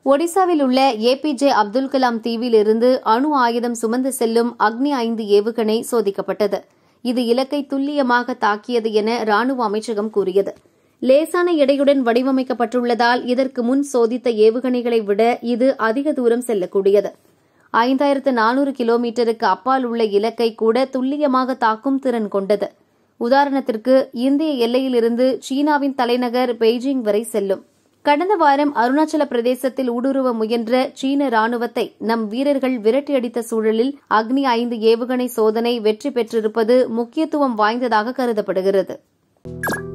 ஒடிசாவில் உள்ள ஏபிஜே அப்துல் கலாம் தீவில் இருந்து அணு ஆயுதம் சுமந்து செல்லும் அக்னி ஐந்து ஏவுகணை சோதிக்கப்பட்டது இது இலக்கை துல்லியமாக தாக்கியது என ராணுவ அமைச்சகம் கூறியது லேசான எடையுடன் வடிவமைக்கப்பட்டுள்ளதால் இதற்கு முன் சோதித்த ஏவுகணைகளை விட இது அதிக தூரம் செல்லக்கூடியது ஐந்தாயிரத்து நானூறு கிலோமீட்டருக்கு அப்பால் உள்ள இலக்கை கூட துல்லியமாக தாக்கும் திறன் கொண்டது உதாரணத்திற்கு இந்திய எல்லையிலிருந்து சீனாவின் தலைநகர் பெய்ஜிங் வரை செல்லும் கடந்த வாரம் அருணாச்சல பிரதேசத்தில் ஊடுருவ முயன்ற சீன ராணுவத்தை நம் வீரர்கள் விரட்டியடித்த சூழலில் அக்னி ஐந்து ஏவுகணை சோதனை வெற்றி பெற்றிருப்பது முக்கியத்துவம் வாய்ந்ததாக கருதப்படுகிறது